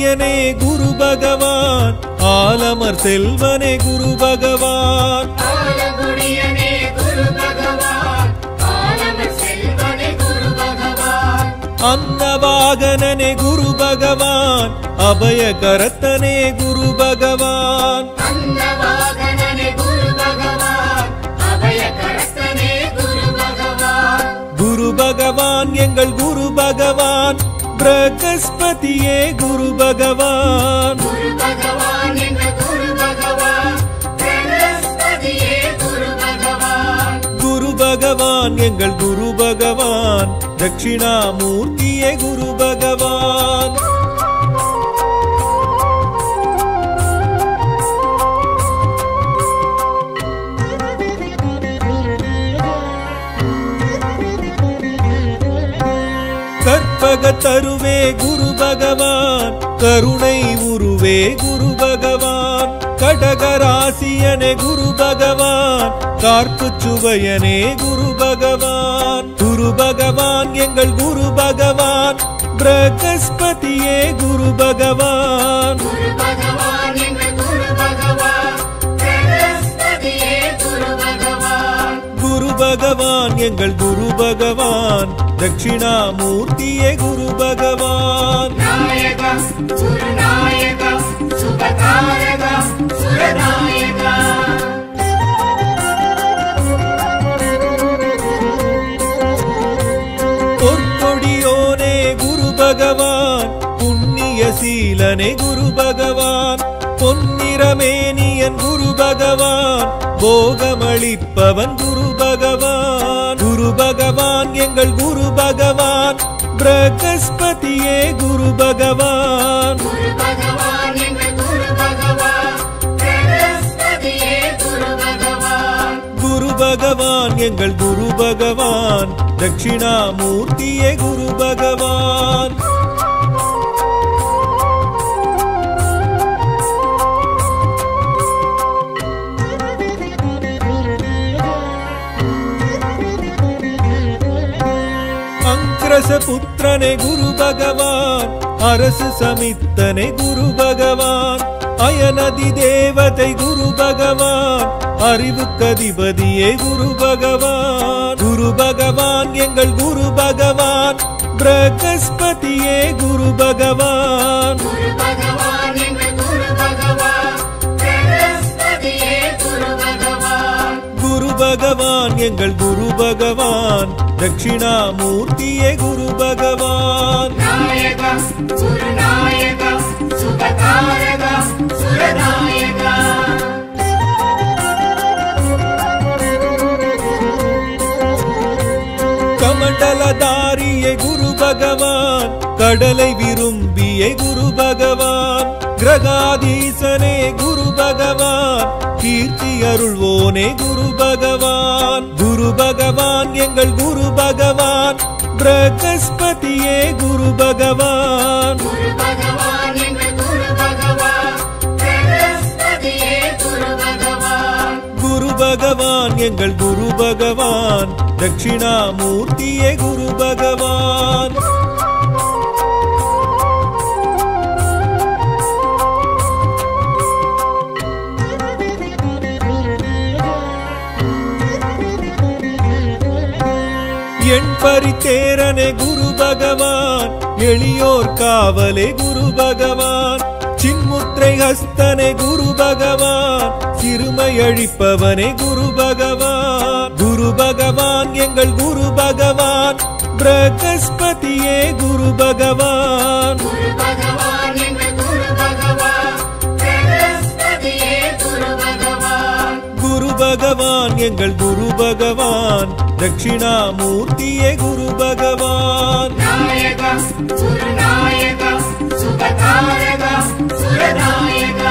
ஆலகுடியனே குரு பகவான் ஆலமர் செல்வனே குரு பகவான் ஆலகுடியனே குரு பகவான் ஆலமர் செல்வனே குரு பகவான் அன்னவாகனனே குரு பகவான் அபய கரத்தனே குரு பகவான் அன்னவாகனனே குரு பகவான் அபய கரத்தனே குரு பகவான் குரு பகவான் எங்கள் குரு பகவான் பிரகஸ்பதியே குரு பகவான் குரு பகவான் எங்கள் குரு பகவான் பிரகஸ்பதியே குரு பகவான் குரு பகவான் எங்கள் குரு பகவான் தட்சிணாமூர்த்தியே குரு பகவான் கற்பக தருவே குரு பகவான் கருணை உருவே குரு பகவான் கடகராசியனே குரு பகவான் கார்ப்பு சுவையனே குரு பகவான் குரு பகவான் எங்கள் குரு பகவான் பிரகஸ்பதியே குரு பகவான் குரு பகவான் எங்கள் குரு பகவான் பிரகஸ்பதியே குரு பகவான் குரு பகவான் எங்கள் குரு பகவான் தட்சிணாமூர்த்தியே குரு பகவான் நாயகா குருநாயகா சுபகாரகா சுரநாயகா பொற்கொடியோனே குரு பகவான் புண்ணிய சீலனே குரு பகவான் பொன்னிறமேனியன் குரு பகவான் போகமளிப்பவன் குரு பகவான் குரு பகவான் எங்கள் குரு பகவான் பிரகஸ்பதியே குரு பகவான் குரு பகவான் எங்கள் குரு பகவான் பிரகஸ்பதியே குரு பகவான் குரு பகவான் எங்கள் குரு பகவான் தட்சிணாமூர்த்தியே குரு பகவான் அங்கிரச புத்திரனே குரு பகவான் அரசு சமித்தனே குரு பகவான் அயனதி தேவதை குரு பகவான் அறிவு கதிபதியே குரு பகவான் குரு பகவான் எங்கள் குரு பகவான் பிரகஸ்பதியே குரு பகவான் குரு பகவான் எங்கள் குரு பகவான் பிரகஸ்பதியே குரு பகவான் குரு பகவான் எங்கள் குரு பகவான் தட்சிணாமூர்த்தியே குரு பகவான் நாயகா குருநாயகா சுபகாரகா சுரநாயகா கமண்டலதாரியே குரு பகவான் கடலை விரும்பிய குரு பகவான் கிரகாதீசனே குரு பகவான் கீர்த்தி அருள்வோனே குரு பகவான் குரு பகவான் எங்கள் குரு பகவான் பிரகஸ்பதியே குரு பகவான் குரு பகவான் எங்கள் குரு பகவான் பிரகஸ்பதியே குரு பகவான் குரு பகவான் எங்கள் குரு பகவான் தட்சிணாமூர்த்தியே குரு பகவான் என் பரித்தேரனே குரு பகவான் எளியோர் காவலே குரு பகவான் சின்முத்திரை ஹஸ்தனே குரு பகவான் சிறுமை அழிப்பவனே குரு பகவான் குரு பகவான் எங்கள் குரு பகவான் பிரகஸ்பதியே குரு பகவான் குரு பகவான் எங்கள் குரு பகவான் பிரகஸ்பதியே குரு பகவான் குரு பகவான் எங்கள் குரு பகவான் தட்சிணாமூர்த்தியே குரு பகவான் நாயகா குருநாயகா சுபகாரகா சுரநாயகா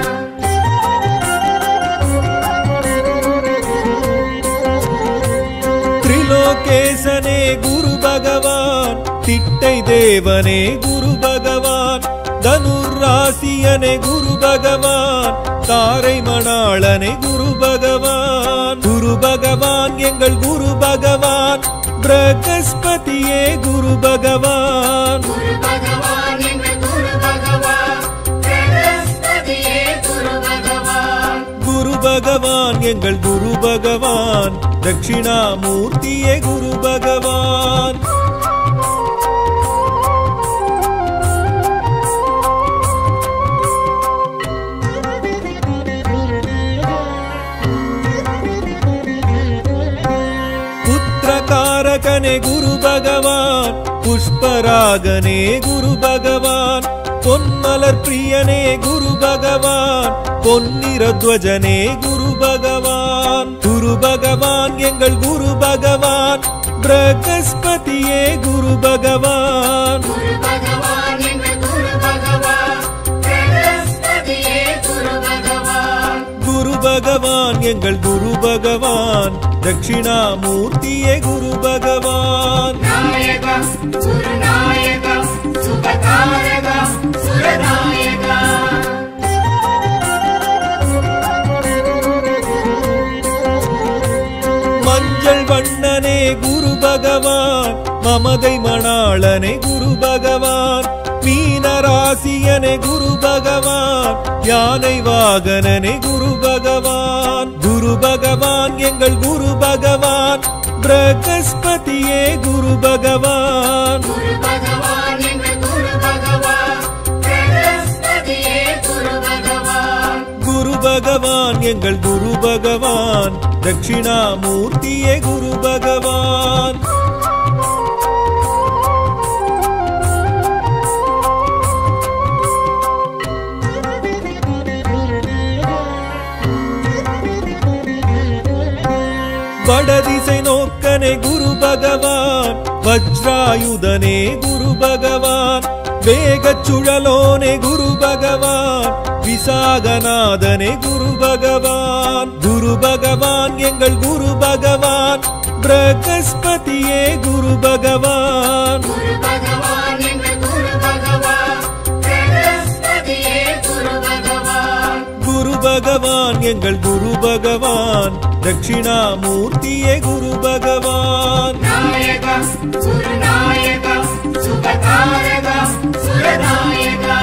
திரிலோகேசனே குரு பகவான் திட்டை தேவனே குரு பகவான் தனுராசியனே குரு பகவான் தாரை மணாளனே குரு பகவான் குரு பகவான் எங்கள் குரு பகவான் பிரகஸ்பதியே குரு பகவான் குரு பகவான் எங்கள் குரு பகவான் பகவான் எங்கள் குரு பகவான் தட்சிணாமூர்த்தியே குரு பகவான் புத்திரகாரகனே குரு பகவான் புஷ்பராகனே குரு பகவான் பொன்மலர் பிரியனே குரு பகவான் பொன்னிறத்வஜனே குரு பகவான் குரு பகவான் எங்கள் குரு பகவான் பிரகஸ்பதியே குரு பகவான் குரு பகவான் எங்கள் குரு பகவான் பிரகஸ்பதியே குரு பகவான் குரு பகவான் எங்கள் குரு பகவான் தட்சிணாமூர்த்தியே குரு பகவான் நாயகா குருநாயகா சுபகாரகா சுரநாயகா மஞ்சள் வண்ணனே குரு பகவான் மமதை மணாளனே குரு பகவான் மீனராசியனே குரு பகவான் யானை வாகனனே குரு பகவான் குரு பகவான் எங்கள் குரு பகவான் பிரகஸ்பதியே குரு பகவான் குரு பகவான் எங்கள் குரு பகவான் பிரகஸ்பதியே குரு பகவான் குரு பகவான் எங்கள் குரு பகவான் தட்சிணாமூர்த்தியே குரு பகவான் வடதிசை நோக்கனே குரு பகவான் வஜ்ராயுதனே குரு பகவான் வேகச் சுழலோனே குரு பகவான் விசாகநாதனே குரு பகவான் குரு பகவான் எங்கள் குரு பகவான் பிரகஸ்பதியே குரு பகவான் குரு பகவான் எங்கள் குரு பகவான் பிரகஸ்பதியே குரு பகவான் குரு பகவான் எங்கள் குரு பகவான் தட்சிணாமூர்த்தியே குரு பகவான் நாயகா குருநாயகா சுபகாரகா சுரநாயகா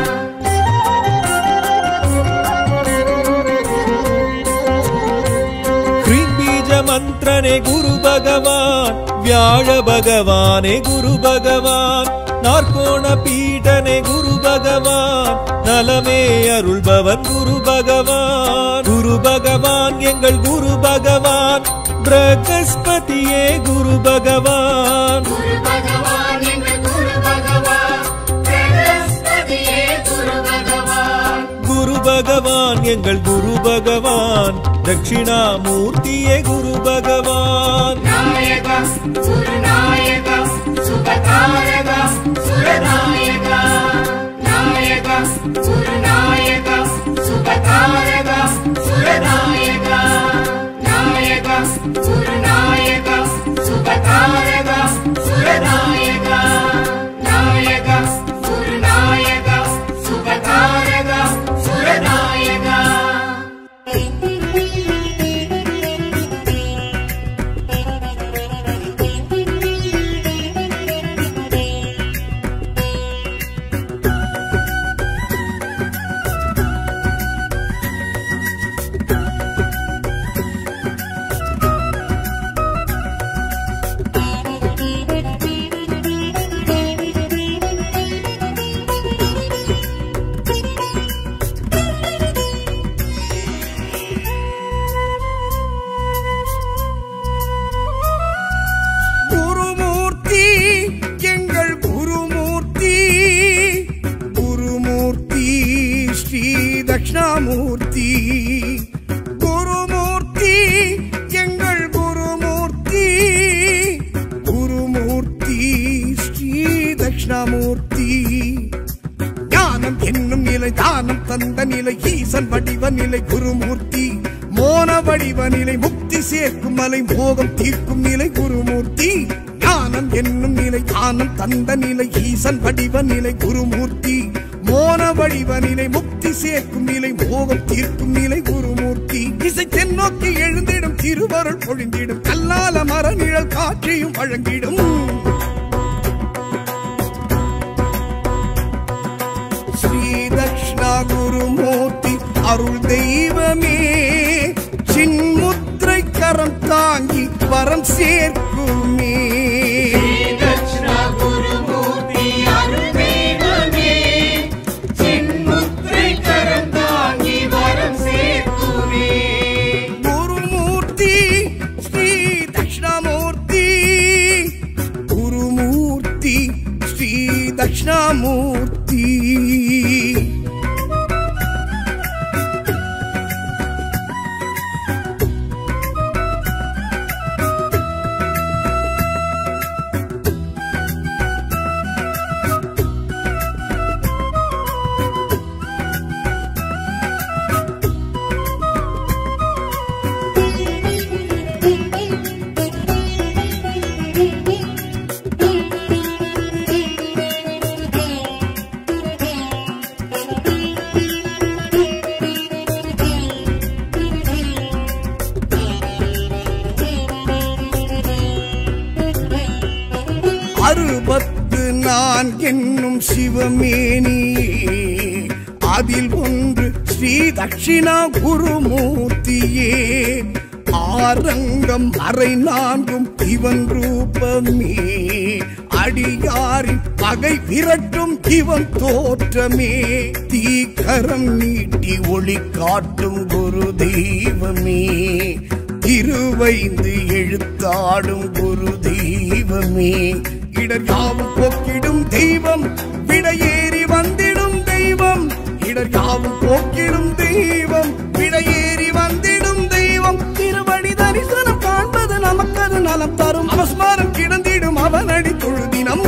கிருபீஜ மந்திரனே குரு பகவான் வியாழ பகவானே குரு பகவான் நாற்கோண பீடனே குரு பகவான் நலமே அருள்பவன் குரு பகவான் குரு பகவான் எங்கள் குரு பகவான் பிரகஸ்பதியே குரு பகவான் குரு பகவான் எங்கள் குரு பகவான் பிரகஸ்பதியே குரு பகவான் குரு பகவான் எங்கள் குரு பகவான் தட்சிணாமூர்த்தியே குரு பகவான் நாயகா குருநாயகா சுபகாரகா சுரநாயகா நாயகா குருநாயகா சுபகாரகா சுரநாயகா நாயகா குருநாயகா சுபகாரகா சுரநாயகா நாயகா குருநாயகா சுபகாரகா சுரநாயகா குருமூர்த்தி எங்கள் குருமூர்த்தி குருமூர்த்தி ஸ்ரீ தட்சிணாமூர்த்தி குருமூர்த்தி எங்கள் குருமூர்த்தி குருமூர்த்தி ஸ்ரீ தட்சிணாமூர்த்தி ஞானம் என்னும் நிலை தானம் தந்த நிலை ஈசன் வடிவ நிலை குருமூர்த்தி மோன வடிவ நிலை முக்தி சேர்க்கும் மலை மோகம் தீர்க்கும் நிலை குருமூர்த்தி ஞானம் என்னும் நிலை தானம் தந்த நிலை ஈசன் வடிவ நிலை குருமூர்த்தி மோன வடிவ நிலை முக்தி சேர்க்கும் நிலை மோகம் தீர்க்கும் நிலை குருமூர்த்தி இசை தென்னோக்கி எழுந்திடும் திருவருள் பொழிந்திடும் கல்லால மர நிழல் காட்சியும் வழங்கிடும் ஸ்ரீ தக்ஷணா குருமூர்த்தி அருள் தெய்வமே வரம் சேர்க்குமே தட்சிணா குருமூர்த்தி அருள்வேகமே சின்முத்திரை கரம் தாங்கி வரம் சேர்க்குமே குருமூர்த்தி ஸ்ரீ தட்சிணாமூர்த்தி குருமூர்த்தி ஸ்ரீ தட்சிணாமூர்த்தி அறுபத்து நான் என்னும் சிவமேனி அதில் ஒன்று ஸ்ரீ தட்சிணா குருமூர்த்தியே ஆரங்கம் அறை நான்கும் இவன் ரூபமே அடியாரின் பகை விரட்டும் இவன் தோற்றமே தீக்கரம் நீட்டி ஒளி காட்டும் குரு தெய்வமே திருவைந்து எழுத்தாடும் குரு தெய்வமே இடர் யாவும் போக்கிடும் தெய்வம் விடையேறி வந்திடும் தெய்வம் இடர் யாவும் போக்கிடும் தெய்வம் விடையேறி வந்திடும் தெய்வம் திருவடி தரிசனம் காண்பது நமக்கது நலம் தரும் அவஸ்மாரம் கிடந்திடும் அவனடி தொழுதினம்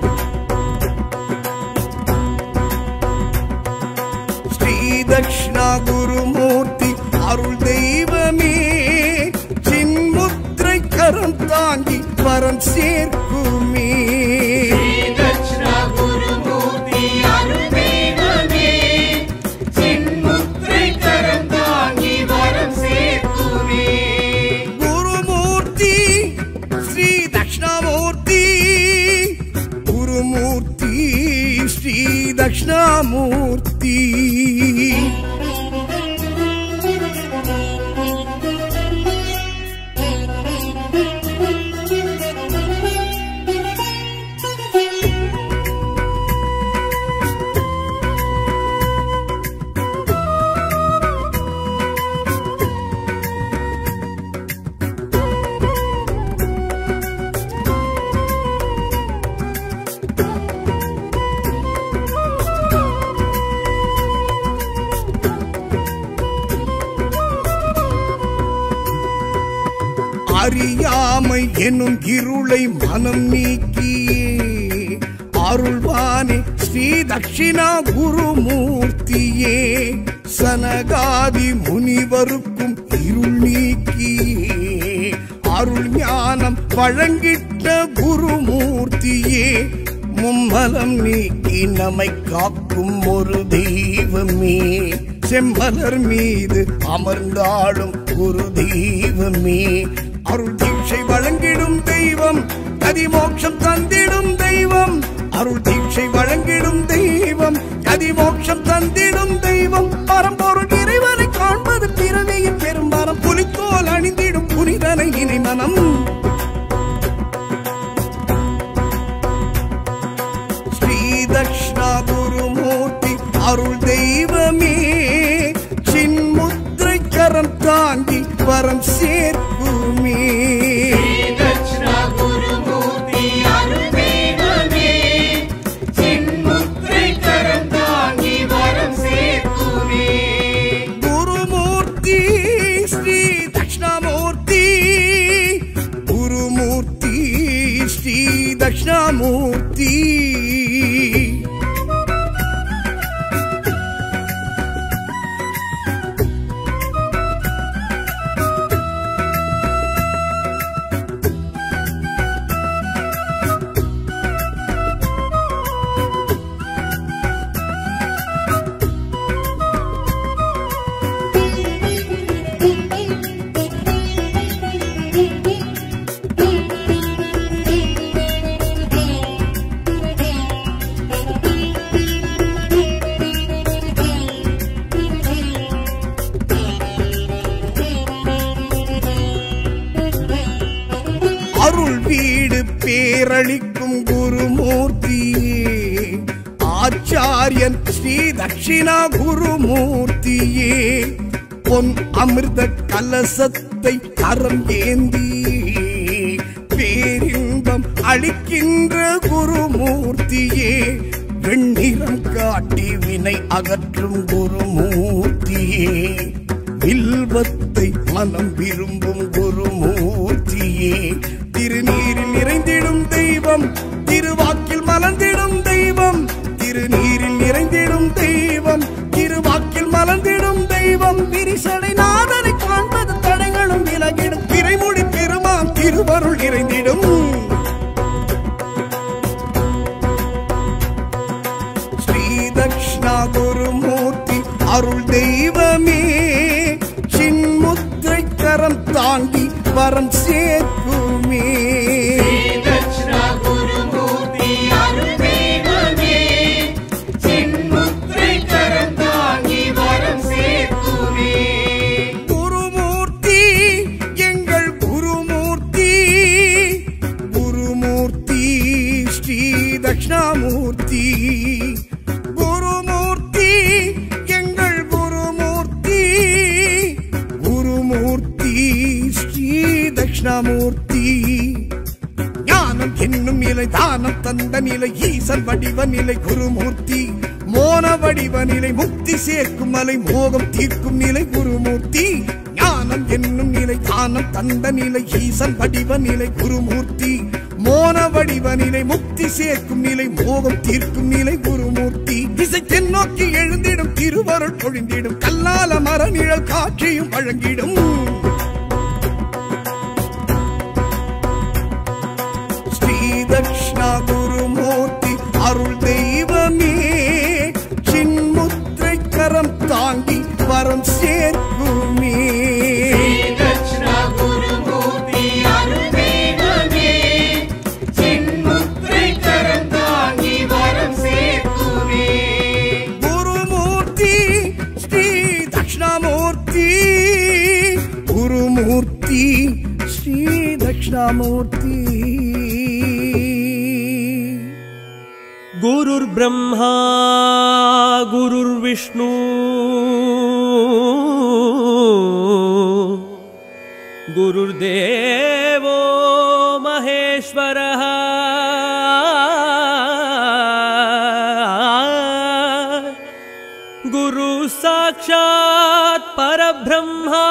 ஸ்ரீ தக்ஷணா குருமூர்த்தி அருள் தெய்வமே சின்முத்திரை கரம் தாங்கி வரம் சேர்க்குமே தட்சிணா குருமூர்த்தி அருள்வேகமே சின்முத்திரை கரம் தாங்கி வரம் சேர்க்குமே குருமூர்த்தி ஸ்ரீ தக்ஷணாமூர்த்தி குருமூர்த்தி ஸ்ரீ தக்ஷணாமூர்த்தி அறியாமை எனும் இருளை மனம் நீக்கியே அருள்வானே ஸ்ரீ தட்சிணா குருமூர்த்தியே சனகாதி முனிவருக்கும் இருள் நீக்கியே அருள் ஞானம் வழங்கிட்ட குருமூர்த்தியே மும்மலம் நீக்கி நம்மை காக்கும் ஒரு தெய்வமே செம்மலர் மீது அமர்ந்தாடும் ஒரு தெய்வமே அருள் தீட்சை வழங்கிடும் தெய்வம் கதிமோட்சம் தந்திடும் தெய்வம் அருள் தீட்சை வழங்கிடும் தெய்வம் கதிமோட்சம் தந்திடும் தெய்வம் பரம்பொருள் இறைவனை காண்பது பிறவியின் பெரும்பரம் புலித்தோல் அணிந்திடும் புனிதனை இணை மனம் ஸ்ரீ தக்ஷணா குருமூர்த்தி அருள் தெய்வமே சின்முத்திரை கரம் தாங்கி வரம் சேர்க்குமே தட்சிணா குருமூர்த்தி அருள்வேகமே சின்முத்திரை கரம் தாங்கி வரம் சேர்க்குமே குருமூர்த்தி ஸ்ரீ தக்ஷணாமூர்த்தி குருமூர்த்தி ஸ்ரீ தக்ஷணாமூர்த்தி பேரளிக்கும் குருமூர்த்தியே ஆச்சாரியன் ஸ்ரீ தட்சிணா குருமூர்த்தியே பொன் அமிர்த கலசத்தை கரம் ஏந்தி பேரின்பம் அளிக்கின்ற குருமூர்த்தியே வெண்ணிறம் காட்டி வினை அகற்றும் குருமூர்த்தியே வில்வத்தை மனம் விரும்பும் குருமூர்த்தியே திருநீரில் நிறைந்திடும் தெய்வம் திருவாக்கில் மலர்ந்திடும் தெய்வம் திருநீரில் நிறைந்திடும் தெய்வம் திருவாக்கில் மலர்ந்திடும் தெய்வம் விரிசடை நாதனை காண்பது தடைகளும் விலகிடும் திரைமுடி பெருமான் திருவருள் நிறைந்திடும் ஸ்ரீ தக்ஷணா குருமூர்த்தி அருள் தெய்வமே சின்முத்திரை கரம் தாண்டி வரம் சேர்க்குமே தட்சிணா குருமூர்த்தி அருள் தெய்வமே சின்முத்திரை கரம் தாங்கி வரம் சேர்க்குமே குருமூர்த்தி எங்கள் குருமூர்த்தி குருமூர்த்தி ஸ்ரீ தட்சிணாமூர்த்தி குருமூர்த்தி எங்கள் குருமூர்த்தி குருமூர்த்தி ஸ்ரீ தட்சிணாமூர்த்தி ஞானம் என்னும் நிலை தானம் தந்த நிலை ஈசன் வடிவ நிலை குருமூர்த்தி மோன வடிவ நிலை முக்தி சேர்க்கும் மலை மோகம் தீர்க்கும் நிலை குருமூர்த்தி ஞானம் என்னும் நிலை தானம் தந்த நிலை ஈசன் வடிவ நிலை குருமூர்த்தி மோன வடிவ நிலை முக்தி சேர்க்கும் நிலை மோகம் தீர்க்கும் நிலை குருமூர்த்தி திசை தென்னோக்கி எழுந்திடும் திருவருள் பொழிந்திடும் கல்லால மரநிழல் காட்சியும் வழங்கிடும் ஸ்ரீ தக்ஷணா குருமூர்த்தி அருள் தெய்வமே சின்முத்திரை கரம் தாங்கி வரம் சேர்க்குமே தட்சிணா குருமூர்த்தி அருள் தெய்வமே சின்முத்திரை கரம் தாங்கி வரம் சேர்க்குமே குருமூர்த்தி ஸ்ரீ தக்ஷணாமூர்த்தி குருமூர்த்தி ஸ்ரீ தக்ஷணாமூர்த்தி गुरुर्ब्रह्मा गुरुर्विष्णु गुरुर्देवो महेश्वरः गुरु साक्षात् परब्रह्मा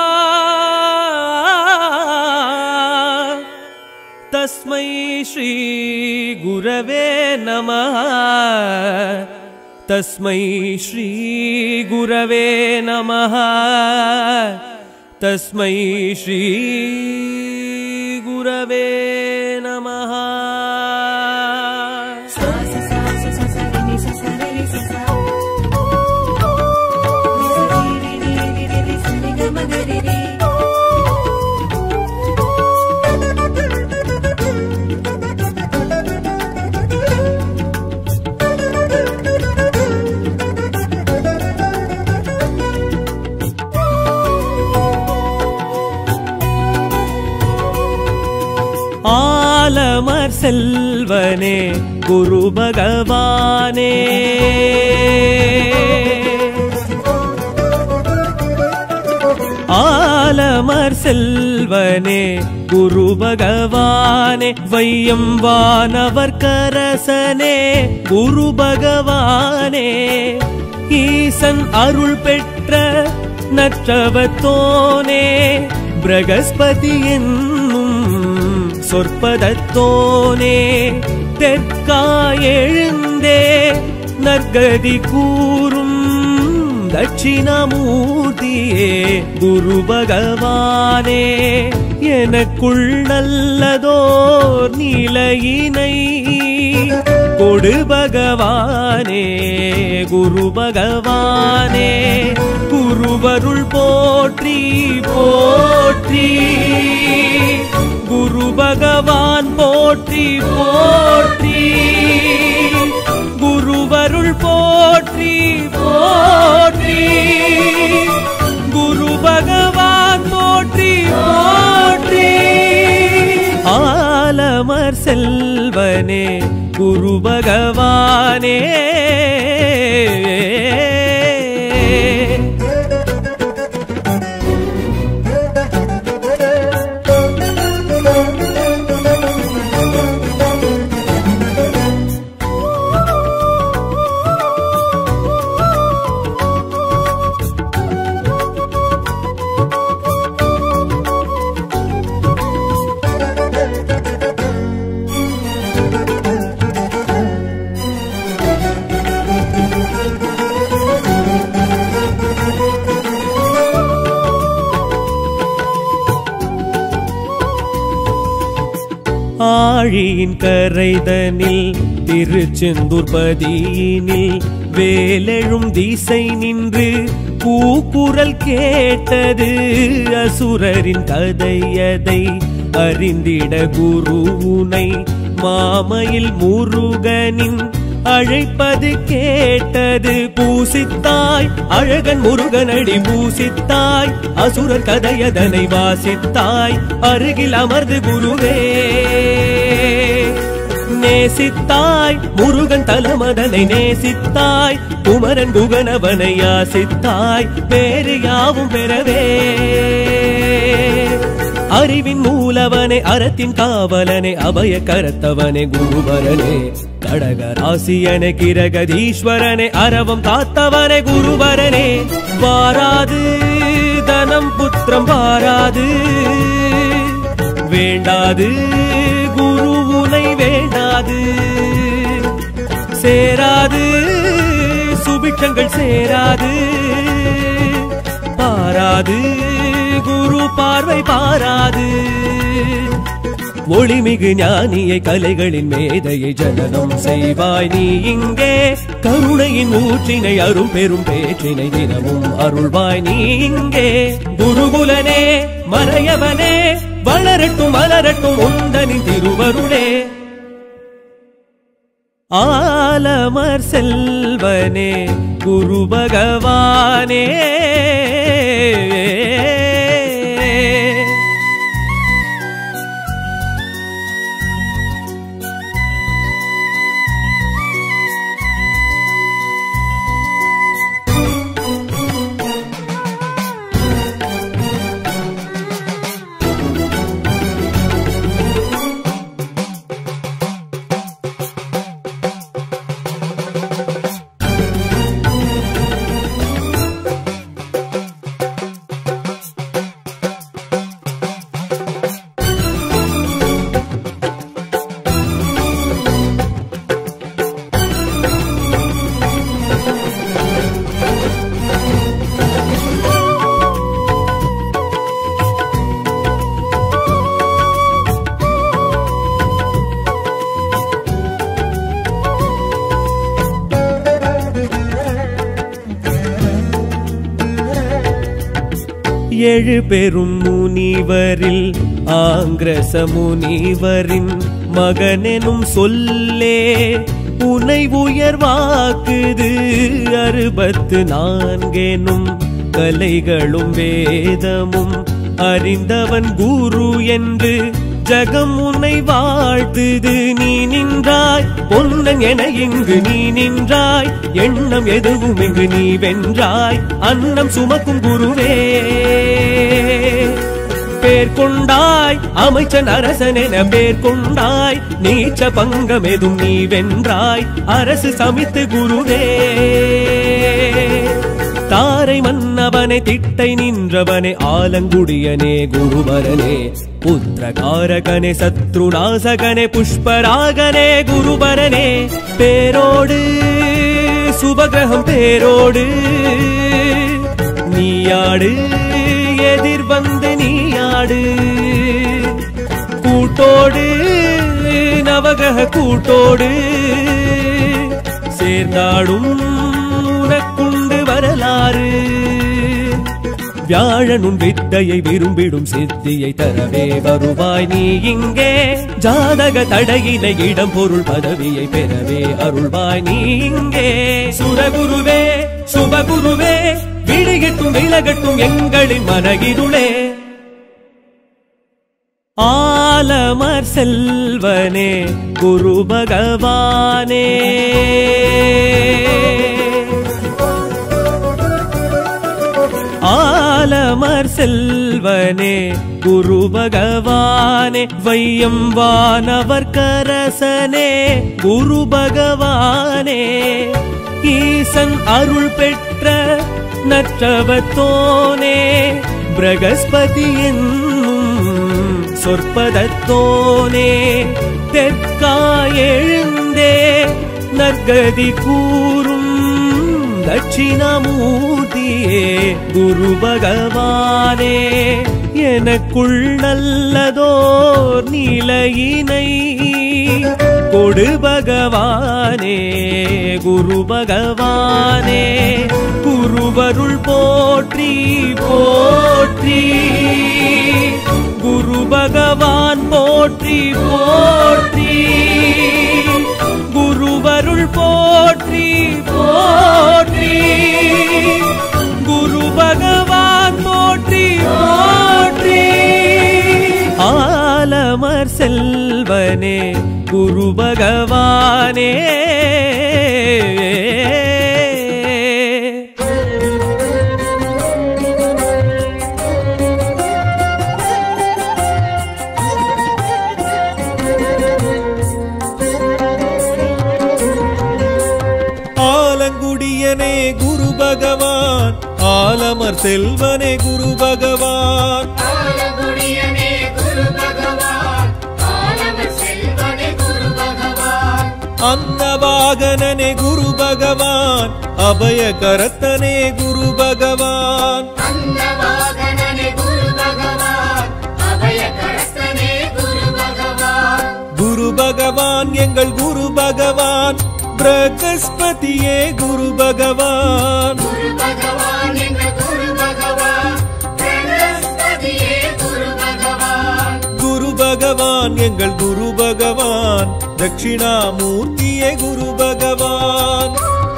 तस्मै श्री गुरवे नमः तस्मै श्री गुरवे नमः तस्मै श्री गुरवे नमः sa sa sa sa sa sa re ni sa sa re ni sa sa ni sa re re re re re re sa re ga ma ga re re ஆலமர் செல்வனே குரு பகவானே ஆலமர் செல்வனே குரு பகவானே வையம் வானவர் கரசனே குரு பகவானே ஈசன் அருள் பெற்ற நற்றவத்தோனே பிரகஸ்பதி என்னும் சொற்பதத்தோனே தெற்காயெழுந்தே நற்கதி கூறும் தட்சிணமூர்த்தியே குரு பகவானே எனக்குள் நல்லதோர் நிலையினை கொடு பகவானே குரு பகவானே குருவருள் போற்றி போற்றி குரு பகவான் போற்றி போற்றி குருவருள் போற்றி போற்றி குரு பகவான் போற்றி போற்றி ஆலமர் செல்வனே செல்வனே குரு பகவானே ஆழியின் கரைதனில் திருச்செந்தூர் பதியினில் வேலெழும் திசை நின்று கூக்குரல் கேட்டது அசுரரின் கதையதை அறிந்திட குருவுனை மாமையில் முருகனின் அழைப்பது கேட்டது பூசித்தாய் அழகன் முருகனடி பூசித்தாய் அசுரர் கதையதனை வாசித்தாய் அருகில் அமர்ந்து குருவே நேசித்தாய் முருகன் தலமதனை நேசித்தாய் குமரன் குகனவனை யாசித்தாய் வேறு யாவும் பெறவே அறிவின் மூலவனே அறத்தின் காவலனே அபய கரத்தவனே குருவரனே கடக ராசியனே கிரகதீஸ்வரனே அரவம் காத்தவனே குருவரனே வாராது தனம் புத்திரம் வாராது வேண்டாது குருவுனை வேண்டாது சேராது சுபிட்சங்கள் சேராது பாராது குரு பார்வை பாராது ஒளிமிகு ஞானியை கலைகளின் மேதையை ஜனனம் செய்வாய் நீ இங்கே கருணையின் ஊற்றினை அரும் பெரும் பேற்றினை தினமும் அருள்வாய் நீ இங்கே குருகுலனே மறையவனே வளரட்டும் மலரட்டும் உந்தனின் திருவருளே ஆலமர் செல்வனே குரு பகவானே ஏழு பெரும் முனிவரில் ஆங்கிரச முனிவரின் மகனெனும் சொல்லே உனை உயர்வாக்குது அறுபத்து நான்கெனும் கலைகளும் வேதமும் அறிந்தவன் குரு என்று ஜகம் உன்னை வாழ்த்துது நீ நின்றாய் பொன்னன் என இங்கு நீ நின்றாய் எண்ணம் எதுவும் இங்கு நீ வென்றாய் அன்னம் சுமக்கும் குருவே பேர் கொண்டாய் அமைச்சன் அரசன் என பேர் கொண்டாய் நீச்ச பங்கம் எதும் நீ வென்றாய் அரசு சமித்து குருவே தாரை மன்னவனே திட்டை நின்றவனே ஆலங்குடியனே குருவரனே புத்திரகாரகனே சத்ருநாசகனே புஷ்பராகனே குருவரனே பேரோடு சுபகிரகம் பேரோடு நீயாடு எதிர் வந்து நீயாடு கூட்டோடு நவகிரக கூட்டோடு சேர்ந்தாடும் உனக்குண்டு வரலாறு வியாழனும் வித்தையை விரும்பிடும் சித்தியை தரவே வருவாய் நீ இங்கே ஜாதக தடையினை இடம் பொருள் பதவியை பெறவே அருள்வாய் நீ இங்கே சுரகுருவே சுபகுருவே விழிகட்டும் விலகட்டும் எங்களின் மனகிருளே ஆலமர் செல்வனே குரு பகவானே ஆலமர் செல்வனே குரு பகவானே வையம் வானவர் கரசனே குரு பகவானே ஈசன் அருள் பெற்ற நற்றவத்தோனே பிரகஸ்பதி என்னும் சொற்பதத்தோனே தெற்காயெழுந்தே நற்கதி கூறும் தட்சிணமூர்த்தியே குரு பகவானே எனக்குள் நல்லதோர் நிலையினை கொடு பகவானே குரு பகவானே குருவருள் போற்றி போற்றி குரு பகவான் போற்றி போற்றி குருவருள் போற்றி போற்றி குரு பகவான் போற்றி போற்றி ஆலமர் செல்வனே குரு பகவானே ஆலங்குடியனே குரு பகவான் ஆலமர் செல்வனே குரு பகவான் ஆலகுடியனே குரு பகவான் ஆலமர் செல்வனே குரு பகவான் அன்னவாகனனே குரு பகவான் அபய கரத்தனே குரு பகவான் அன்னவாகனனே குரு பகவான் அபய கரஸ்தனே குரு பகவான் குரு பகவான் எங்கள் குரு பகவான் பிரகஸ்பதியே குரு பகவான் குரு பகவான் எங்கள் குரு பகவான் பிரகஸ்பதியே குரு பகவான் குரு பகவான் எங்கள் குரு பகவான் தட்சிணாமூர்த்தியே குரு பகவான்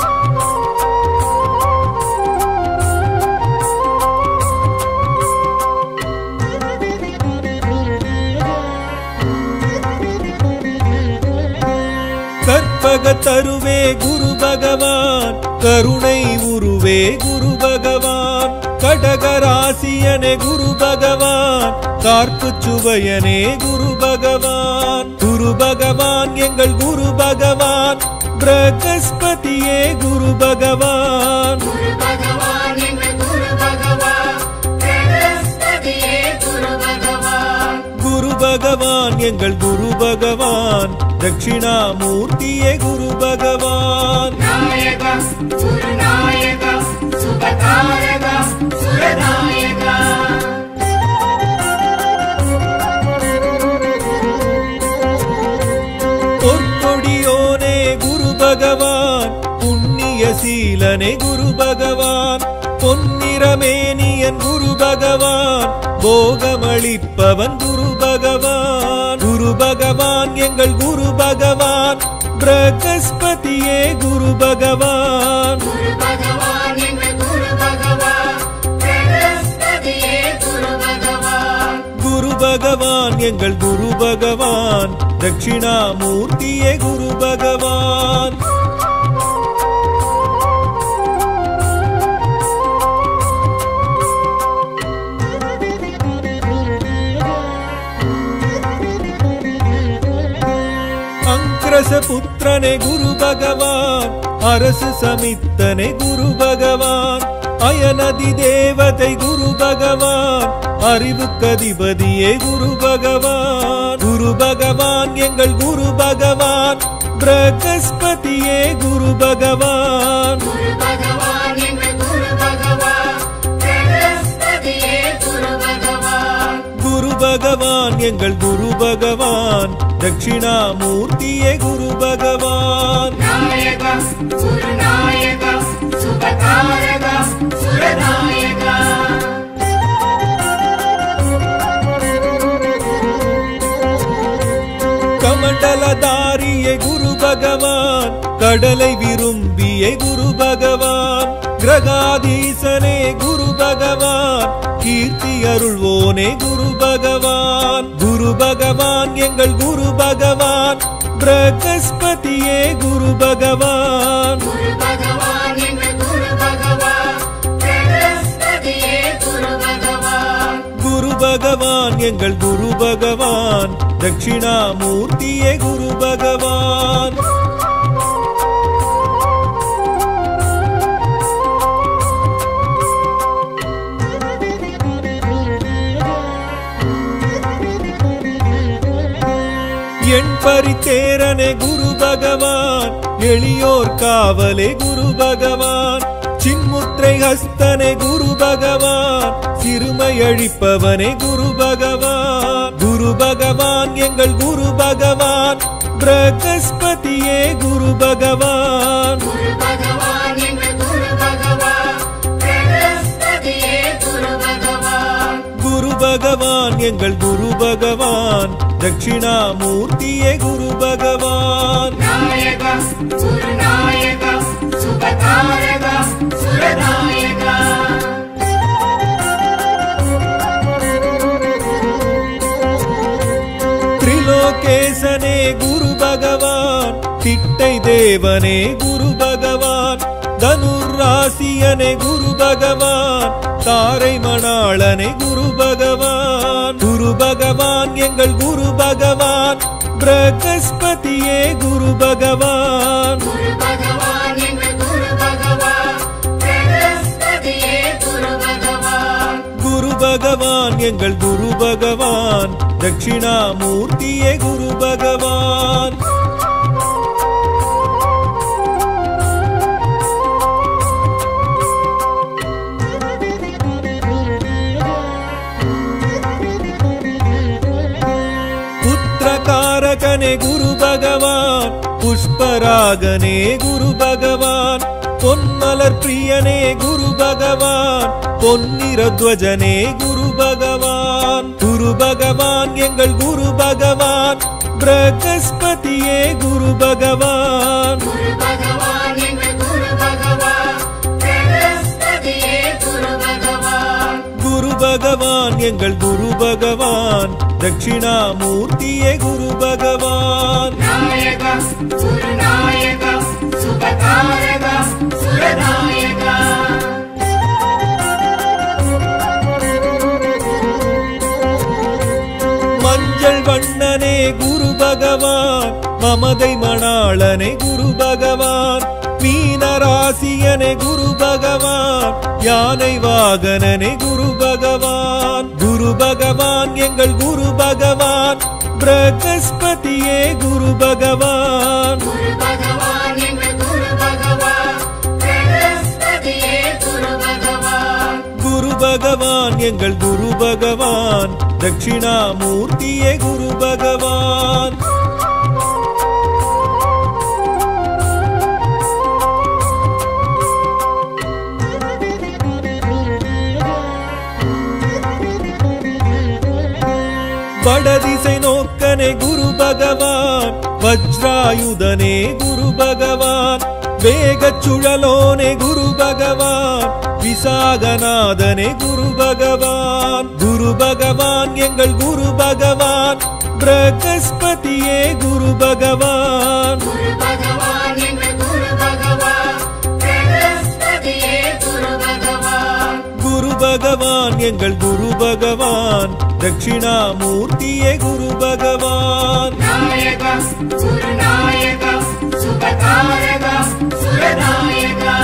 கற்பக தருவே குரு பகவான் கருணை உருவே குரு பகவான் கடகராசியனே குரு பகவான் கார்ப்பு சுவையனே குரு பகவான் குரு பகவான் எங்கள் குரு பகவான் பிரகஸ்பதியே குரு பகவான் குரு பகவான் எங்கள் குரு பகவான் பிரகஸ்பதியே குரு பகவான் குரு பகவான் எங்கள் குரு பகவான் தட்சிணாமூர்த்தியே குரு பகவான் நாயகா குருநாயகா சுபகாரகா சுரநாயகா பொற்கொடியோனே குரு பகவான் புண்ணிய சீலனே குரு பகவான் பொன்னிறமேனியன் குரு பகவான் போகமளிப்பவன் குரு பகவான் குரு பகவான் எங்கள் குரு பகவான் பிரகஸ்பதியே குரு பகவான் குரு பகவான் எங்கள் குரு பகவான் பிரகஸ்பதியே குரு பகவான் குரு பகவான் எங்கள் குரு பகவான் தட்சிணாமூர்த்தியே குரு பகவான் அங்கிரச புத்திரனே குரு பகவான் அரசு சமித்தனே குரு பகவான் அயனதி தேவதை குரு பகவான் அறிவுக்கதிபதியே குரு பகவான் குரு பகவான் எங்கள் குரு பகவான் பிரகஸ்பதியே குரு பகவான் குரு பகவான் எங்கள் குரு பகவான் பிரகஸ்பதியே குரு பகவான் குரு பகவான் எங்கள் குரு பகவான் தட்சிணாமூர்த்தியே குரு பகவான் நாயகா குருநாயகா சுபகாரகா சுரநாயகா கமண்டலதாரியே குரு பகவான் கடலை விரும்பிய குரு பகவான் கிரகாதீசனே குரு பகவான் கீர்த்தி அருள்வோனே குரு பகவான் குரு பகவான் எங்கள் குரு பகவான் பிரகஸ்பதியே குரு பகவான் குரு பகவான் எங்கள் குரு பகவான் பிரகஸ்பதியே குரு பகவான் குரு பகவான் எங்கள் குரு பகவான் தட்சிணாமூர்த்தியே குரு பகவான் என் பரித்தேரனே குரு பகவான் எளியோர் காவலே குரு பகவான் சின்முத்திரை ஹஸ்தனே குரு பகவான் சிறுமை அழிப்பவனே குரு பகவான் குரு பகவான் எங்கள் குரு பகவான் பிரகஸ்பதியே குரு பகவான் குரு பகவான் எங்கள் குரு பகவான் பிரகஸ்பதியே குரு பகவான் குரு பகவான் எங்கள் குரு பகவான் தட்சிணாமூர்த்தியே குரு பகவான் நாயகா சுரநாயகா சுபகாரகா சுரநாயகா திரிலோகேசனே குரு பகவான் திட்டை தேவனே குரு பகவான் தனுராசியனே குரு பகவான் தாரை மணாளனே குரு பகவான் குரு பகவான் எங்கள் குரு பகவான் பிரகஸ்பதியே குரு பகவான் குரு பகவான் எங்கள் குரு பகவான் பிரகஸ்பதியே குரு பகவான் குரு பகவான் எங்கள் குரு பகவான் தட்சிணாமூர்த்தியே குரு பகவான் புத்திரகாரகனே குரு பகவான் புஷ்பராகனே குரு பகவான் பொன்மலர் பிரியனே குரு பகவான் பொன்னிறத்வஜனே குரு பகவான் குரு பகவான் எங்கள் குரு பகவான் பிரகஸ்பதியே குரு பகவான் குரு பகவான் எங்கள் குரு பகவான் பிரகஸ்பதியே குரு பகவான் குரு பகவான் எங்கள் குரு பகவான் தட்சிணாமூர்த்தியே குரு பகவான் நாயகா சுரநாயகா சுபகாரகா சுரநாயகா மஞ்சள் வண்ணனே குரு பகவான் மமதை மணாளனே குரு பகவான் மீனராசியனே குரு பகவான் யானை வாகனனே குரு பகவான் குரு பகவான் எங்கள் குரு பகவான் பிரகஸ்பதியே குரு பகவான் குரு பகவான் எங்கள் குரு பகவான் பிரகஸ்பதியே குரு பகவான் குரு பகவான் எங்கள் குரு பகவான் தட்சிணாமூர்த்தியே குரு பகவான் வடதிசை நோக்கனே குரு பகவான் வஜ்ராயுதனே குரு பகவான் வேகச் சுழலோனே குரு பகவான் விசாகநாதனே குரு பகவான் குரு பகவான் எங்கள் குரு பகவான் பிரகஸ்பதியே குரு பகவான் குரு பகவான் எங்கள் குரு பகவான் பிரகஸ்பதியே குரு பகவான் குரு பகவான் எங்கள் குரு பகவான் தட்சிணாமூர்த்தியே குரு பகவான் நாயகா சுரநாயகா சுபகாரகா சுரநாயகா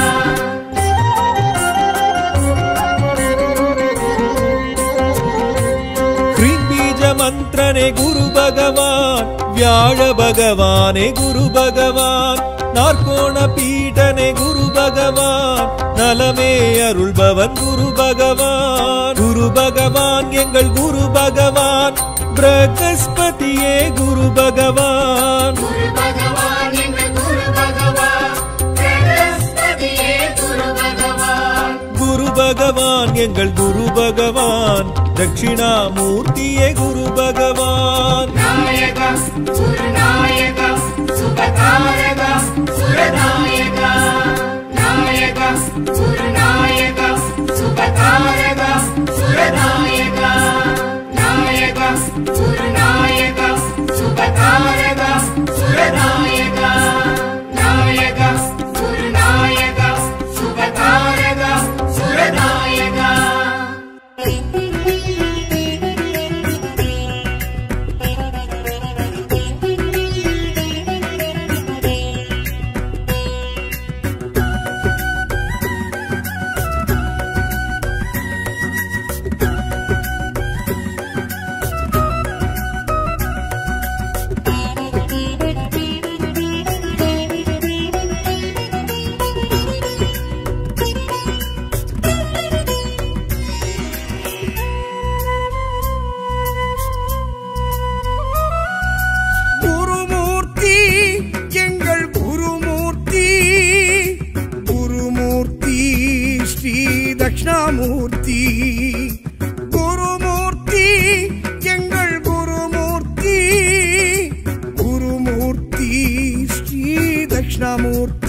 கிருபீஜ மந்திரனே குரு பகவான் வியாழ பகவானே குரு பகவான் நாற்கோண பீடனே குரு பகவான் நலமே அருள்பவன் குரு பகவான் குரு பகவான் எங்கள் குரு பகவான் பிரகஸ்பதியே குரு பகவான் குரு பகவான் எங்கள் குரு பகவான் பிரகஸ்பதியே குரு பகவான் குரு பகவான் எங்கள் குரு பகவான் தட்சிணாமூர்த்தியே குரு பகவான் நாயகா சுரநாயகா சுபகாரகா சுரநாயகா நாயகா சுரநாயகா சுபகாரகா சுரநாயகா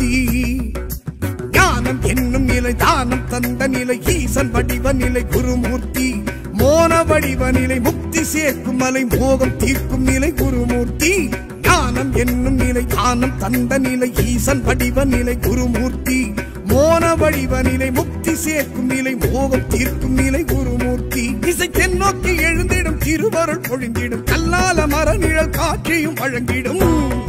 தட்சிணாமூர்த்தி ஞானம் என்னும் நிலை தானம் தந்த நிலை ஈசன் வடிவ நிலை குருமூர்த்தி மோன வடிவ நிலை முக்தி சேர்க்கும் மலை மோகம் தீர்க்கும் நிலை குருமூர்த்தி ஞானம் என்னும் நிலை தானம் தந்த நிலை ஈசன் வடிவ நிலை குருமூர்த்தி மோன வடிவ நிலை முக்தி சேர்க்கும் நிலை மோகம் தீர்க்கும் நிலை குருமூர்த்தி இசை தென்னோக்கி எழுந்திடும் திருவருள் பொழிந்திடும் கல்லால மரநிழல் காட்சியும் வழங்கிடும்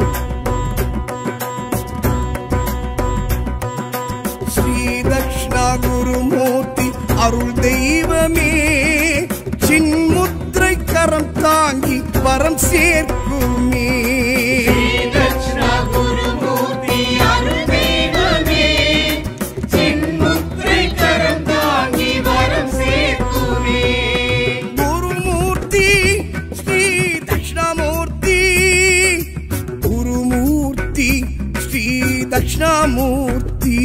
ஸ்ரீ தக்ஷணா குருமூர்த்தி அருள் தெய்வமே சின்முத்திரை கரம் தாங்கி வரம் சேர்க்குமே தட்சிணா குருமூர்த்தி அருள் தெய்வமே சின்முத்திரை கரம் தாங்கி வரம் சேர்க்குமே குருமூர்த்தி ஸ்ரீ தட்சிணாமூர்த்தி குருமூர்த்தி ஸ்ரீ தட்சிணாமூர்த்தி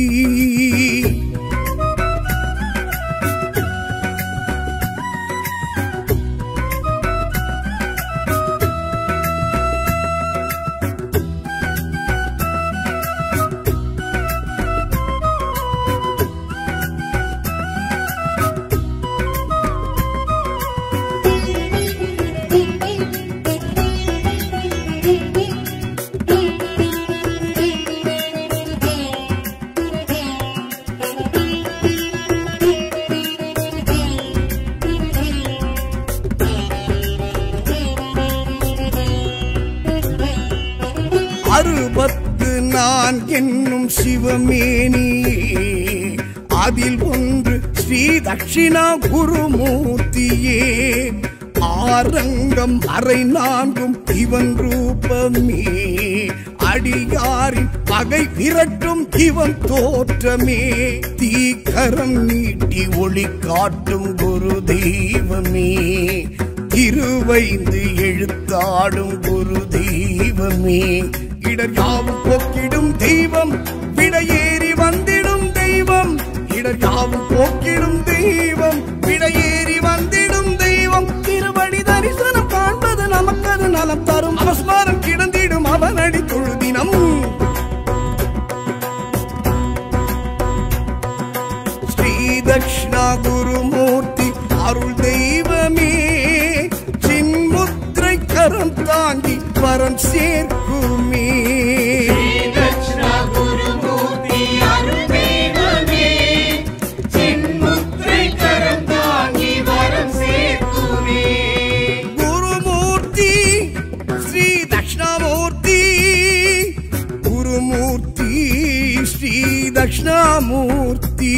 அறுபத்து நான் என்னும் சிவமேனி அதில் ஒன்று ஸ்ரீ தட்சிணா குருமூர்த்தியே ஆரங்கம் அரை நான்கும் இவன் ரூபமே அடியாரின் பகை விரட்டும் இவன் தோற்றமே தீக்கரம் நீட்டி ஒளி காட்டும் குரு தெய்வமே திருவைந்து எழுத்தாடும் குரு தெய்வமே இடர் யாவும் போக்கிடும் தெய்வம் விடையேறி வந்திடும் தெய்வம் இடர் யாவும் போக்கிடும் தெய்வம் விடையேறி வந்திடும் தெய்வம் திருவடி தரிசனம் காண்பது நமக்கது நலம் தரும் அவஸ்மாரம் கிடந்திடும் அவனடி தொழுதினம் ஸ்ரீ தக்ஷணா குருமூர்த்தி அருள் தெய்வமே சின்முத்திரை கரம் தாங்கி வரம் சேர்க்குமே தட்சிணா குருமூர்த்தி அருள் தெய்வமே சின்முத்திரை கரம் தாங்கி வரம் சேர்க்குமே குருமூர்த்தி ஸ்ரீ தக்ஷணாமூர்த்தி குருமூர்த்தி ஸ்ரீ தக்ஷணாமூர்த்தி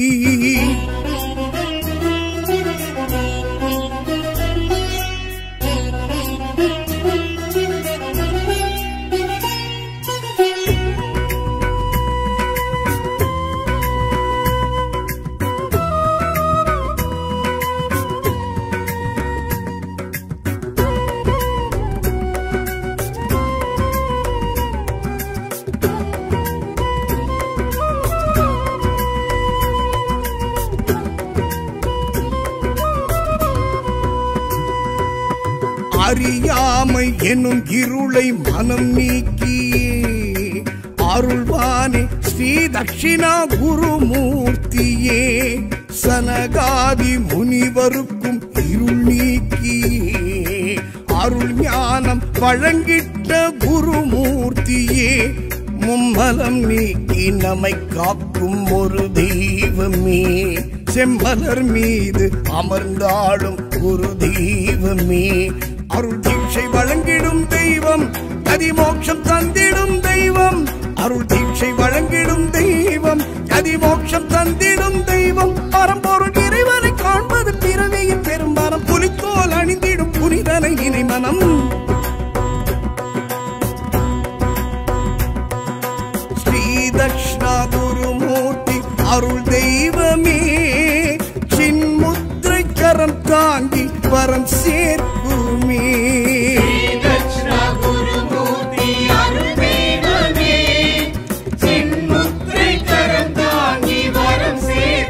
அறியாமை எனும் இருளை மனம் நீக்கியே அருள்வானே ஸ்ரீ தட்சிணா குருமூர்த்தியே சனகாதி முனிவருக்கும் இருள் நீக்கியே அருள் ஞானம் வழங்கிட்ட குருமூர்த்தியே மும்மலம் நீக்கி நம்மை காக்கும் ஒரு தெய்வமே செம்மலர் மீது அமர்ந்தாடும் ஒரு தெய்வமே அருள் தீட்சை வழங்கிடும் தெய்வம் கதிமோட்சம் தந்திடும் தெய்வம் அருள் தீட்சை வழங்கிடும் தெய்வம் கதிமோட்சம் தந்திடும் தெய்வம் பரம்பொருள் இறைவனை காண்பது பிறவியின் பெரும்பரம் புலித்தோல் அணிந்திடும் புனிதனை இணை மனம் ஸ்ரீ தக்ஷணா குருமூர்த்தி அருள் தெய்வமே சின்முத்திரை கரம் தாங்கி வரம் சேர்க்குமே தட்சிணா குருமூர்த்தி அருள் தெய்வமே சின்முத்திரை கரம் தாங்கி வரம் சேர்க்குமே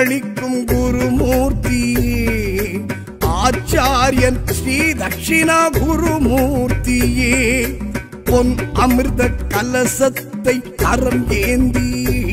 அளிக்கும் குருமூர்த்தியே ஆச்சாரியன் ஸ்ரீ தட்சிணா குருமூர்த்தியே பொன் அமிர்த கலசத்தை கரம் ஏந்தி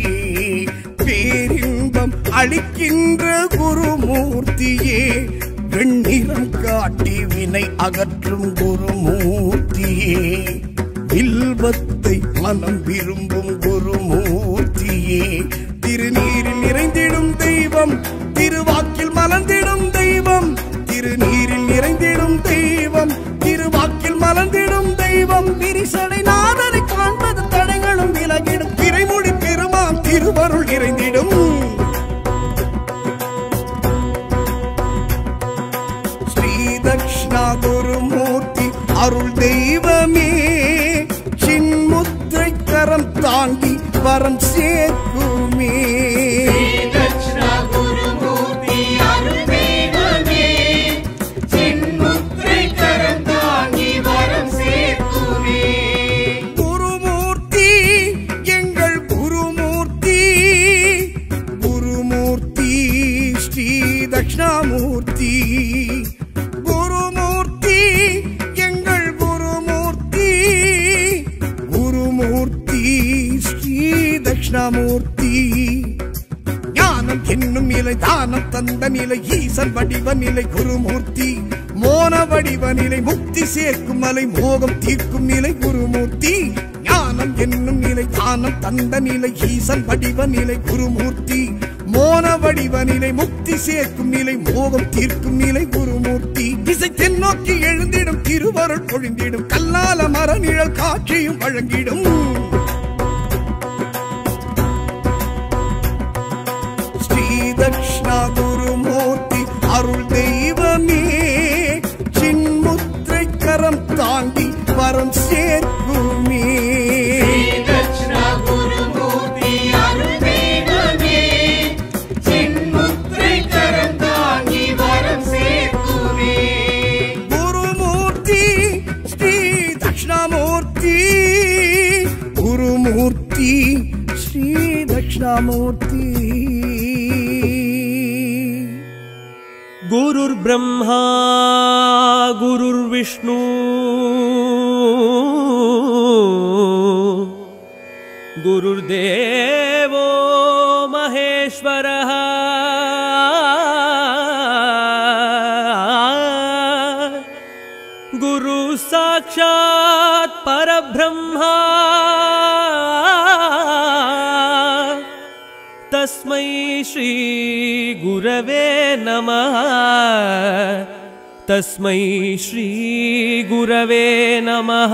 பேரின்பம் அளிக்கின்ற குருமூர்த்தியே வெண்ணிறம் காட்டி வினை அகற்றும் குருமூர்த்தியே வில்வத்தை மனம் விரும்பும் குருமூர்த்தியே திருநீரில் நிறைந்திடும் தெய்வம் திருவாக்கில் மலர்ந்திடும் தெய்வம் திருநீரில் நிறைந்திடும் தெய்வம் திருவாக்கில் மலர்ந்திடும் தெய்வம் விரிசடை நாதனை காண்பது தடைகளும் விலகிடும் திரைமுடி பெருமான் திருவருள் நிறைந்திடும் ஸ்ரீ தக்ஷணா குருமூர்த்தி அருள் தெய்வமே சின்முத்திரை கரம் தாங்கி வரம் சேர்க்குமே தட்சிணா குருமூர்த்தி அருள் தெய்வமே சின்முத்திரை கரம் தாங்கி வரம் சேர்க்குமே குருமூர்த்தி எங்கள் குருமூர்த்தி குருமூர்த்தி ஸ்ரீ தட்சிணாமூர்த்தி குருமூர்த்தி எங்கள் குருமூர்த்தி குருமூர்த்தி ஸ்ரீ தட்சிணாமூர்த்தி ஞானம் என்னும் நிலை தானம் தந்த நிலை ஈசன் வடிவ நிலை குருமூர்த்தி மோன வடிவ நிலை முக்தி சேர்க்கும் மலை மோகம் தீர்க்கும் நிலை குருமூர்த்தி ஞானம் என்னும் நிலை தானம் தந்த நிலை ஈசன் வடிவ நிலை குருமூர்த்தி மோன வடிவ நிலை முக்தி சேர்க்கும் நிலை மோகம் தீர்க்கும் நிலை குருமூர்த்தி இசை தென்னோக்கி எழுந்திடும் திருவருள் பொழிந்திடும் கல்லால மர நிழல் காட்சியும் வழங்கிடும் ஸ்ரீ தக்ஷணா குருமூர்த்தி அருள் தெய்வமே சின்முத்திரை கரம் தாங்கி வரம் சேர்க்குமே தட்சிணா குருமூர்த்தி அருள் தெய்வமே சின்முத்திரை கரம் தாங்கி வரம் சேர்க்குமே குருமூர்த்தி ஸ்ரீ தக்ஷணாமூர்த்தி குருமூர்த்தி ஸ்ரீ தக்ஷணாமூர்த்தி गुरुर्ब्रह्मा गुरुर्विष्णु गुरुर्देवो महेश्वरः गुरु साक्षात् परब्रह्मा तस्मै श्री गुरवे नमः तस्मै श्री गुरवे नमः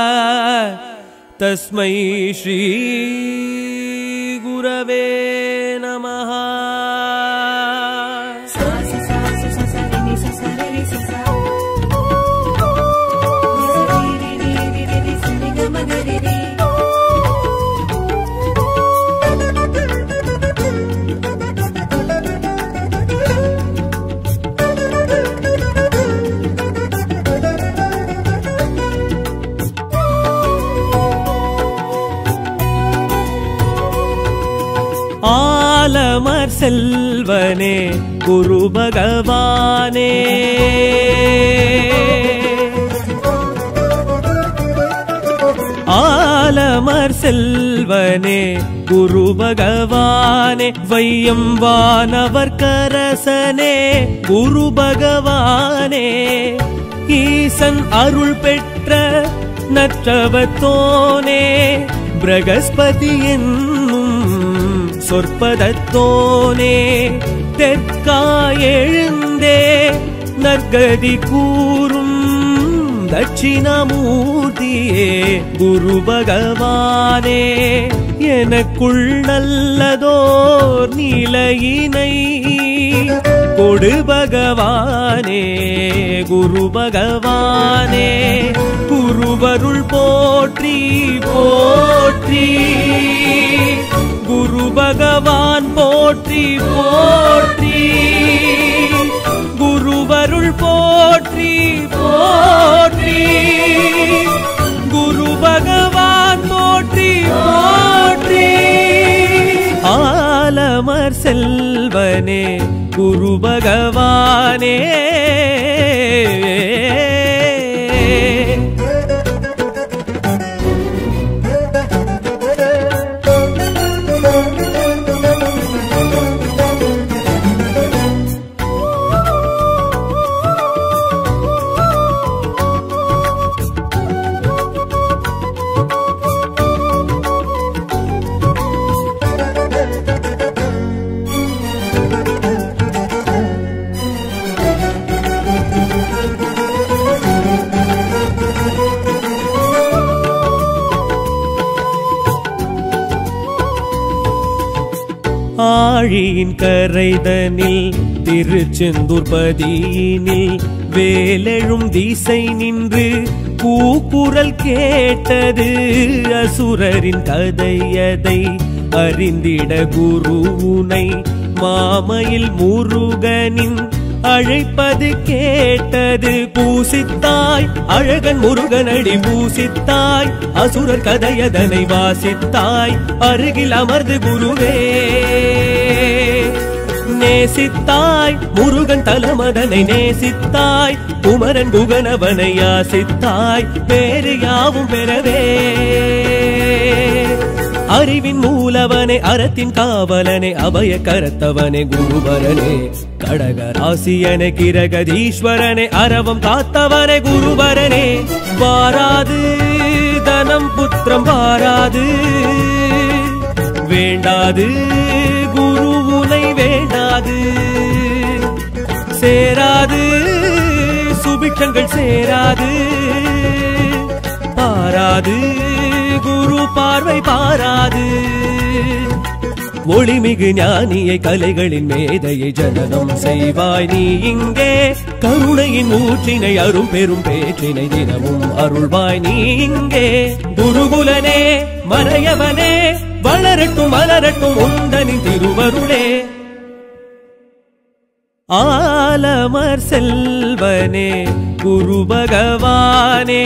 तस्मै श्री गुरवे नमः sa sa sa sa sa sa re ni sa sa re ni sa sa ni sa re ni ni ni ni ni sa ni ga ma ga re re ஆலமர் செல்வனே குரு பகவானே ஆலமர் செல்வனே குரு பகவானே வையம் வானவர் கரசனே குரு பகவானே ஈசன் அருள் பெற்ற நற்றவத்தோனே பிரகஸ்பதி என்னும் சொற்பதத்தோனே தெற்காயெழுந்தே நற்கதி கூறும் தட்சிணமூர்த்தியே குரு பகவானே எனக்குள் நல்லதோர் நிலையினை கொடு பகவானே குரு பகவானே குருவருள் போற்றி போற்றி குரு பகவான் போற்றி போற்றி குருவருள் போற்றி போற்றி குரு பகவான் போற்றி போற்றி ஆலமர் செல்வனே குரு பகவானே ஆழியின் கரைதனில் திருச்செந்தூர் பதியினில் வேலெழும் திசை நின்று கூக்குரல் கேட்டது அசுரரின் கதையதை அறிந்திட குருவுனை மாமையில் முருகனின் அழைப்பது கேட்டது பூசித்தாய் அழகன் முருகனடி பூசித்தாய் அசுரர் கதையதனை வாசித்தாய் அருகில் அமர்ந்து குருவே நேசித்தாய் முருகன் தலமதனை நேசித்தாய் குமரன் குகனவனை யாசித்தாய் வேறு யாவும் பெறவே அறிவின் மூலவனே அறத்தின் காவலனே அபய கரத்தவனே குருவரனே கடக ராசியனே கிரகதீஸ்வரனே அரவம் காத்தவனே குருவரனே வாராது தனம் புத்திரம் வாராது வேண்டாது குரு உனை வேண்டாது சேராது சுபிக்ஷங்கள் சேராது பாராது குரு பார்வை பாராது ஒளிமிகு ஞானியை கலைகளின் மேதையை ஜனனம் செய்வாய் நீ இங்கே கருணையின் ஊற்றினை அரும் பெரும் பேற்றினை தினமும் அருள்வாய் நீ இங்கே குருகுலனே மறையவனே வளரட்டும் மலரட்டும் உந்தனின் திருவருளே ஆலமர் செல்வனே குரு பகவானே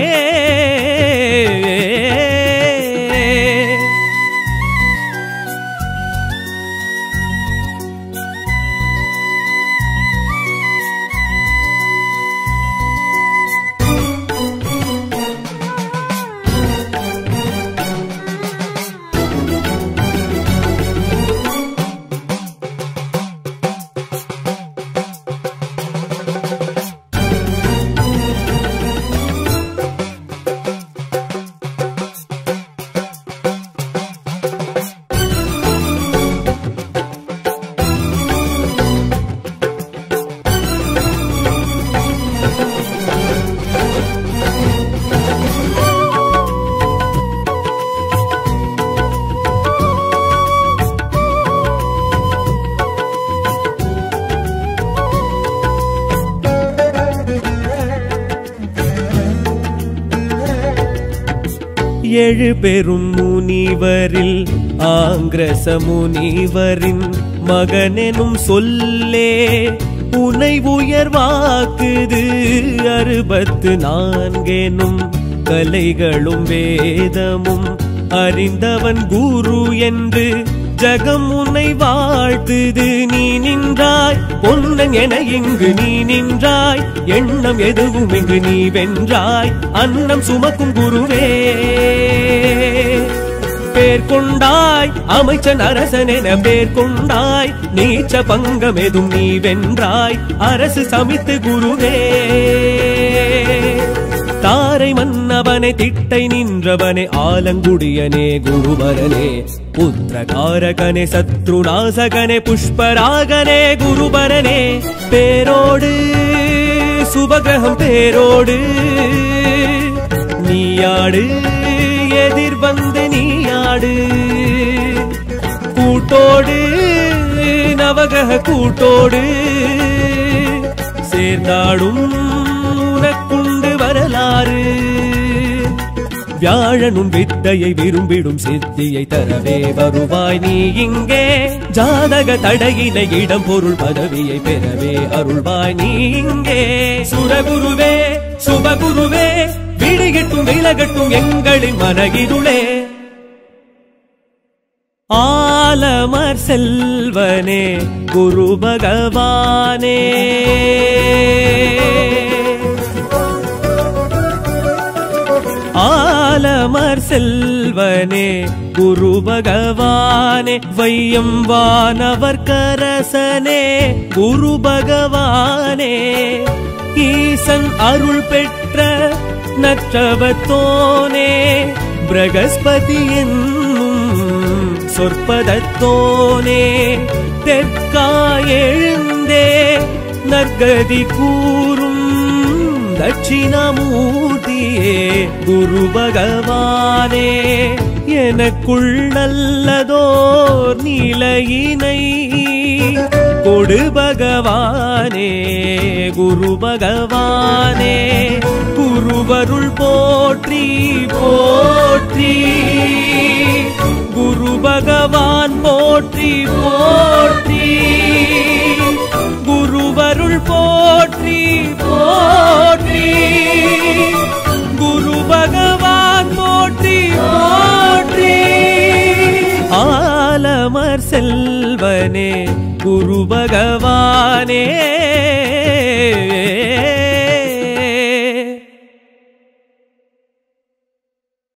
ஏழு பெரும் முனிவரில் ஆங்கிரச முனிவரின் மகனெனும் சொல்லே உனை உயர்வாக்குது அறுபத்து நான்கெனும் கலைகளும் வேதமும் அறிந்தவன் குரு என்று ஜகம் உன்னை வாழ்த்துது நீ நின்றாய் பொன்னன் என இங்கு நீ நின்றாய் எண்ணம் எதுவும் இங்கு நீ வென்றாய் அன்னம் சுமக்கும் குருவே பேர் கொண்டாய் அமைச்சன் அரசன் என பேர் கொண்டாய் நீச்ச பங்கம் எதும் நீ வென்றாய் அரசு சமித்து குருவே தாரை மன்னவனே திட்டை நின்றவனே ஆலங்குடியனே குருவரனே புத்திரகாரகனே சத்ருநாசகனே புஷ்பராகனே குருபரனே பேரோடு சுபகிரகம் பேரோடு நீயாடு எதிர் வந்து நீயாடு கூட்டோடு நவகிரக கூட்டோடு சேர்ந்தாடும் உனக்குண்டு வரலாறு வியாழனும் வித்தையை விரும்பிடும் சித்தியை தரவே வருவாய் நீ இங்கே ஜாதக தடையினை இடம் பொருள் பதவியை பெறவே அருள்வாய் நீ இங்கே சுரகுருவே சுபகுருவே விடிகட்டும் விலகட்டும் எங்களின் மனகிருளே ஆலமர் செல்வனே குரு பகவானே ஆலமர் செல்வனே குரு பகவானே வையம் வானவர் கரசனே குரு பகவானே ஈசன் அருள் பெற்ற நற்றவத்தோனே பிரகஸ்பதி என்னும் சொற்பதத்தோனே தெற்காயெழுந்தே நற்கதி கூறும் தட்சிணமூர்த்தியே குரு பகவானே எனக்குள் நல்லதோர் நிலையினை கொடு பகவானே குரு பகவானே குருவருள் போற்றி போற்றி குரு பகவான் போற்றி போற்றி குருவருள் போற்றி போற்றி குரு பகவான் போற்றி போற்றி ஆலமர் செல்வனே குரு பகவானே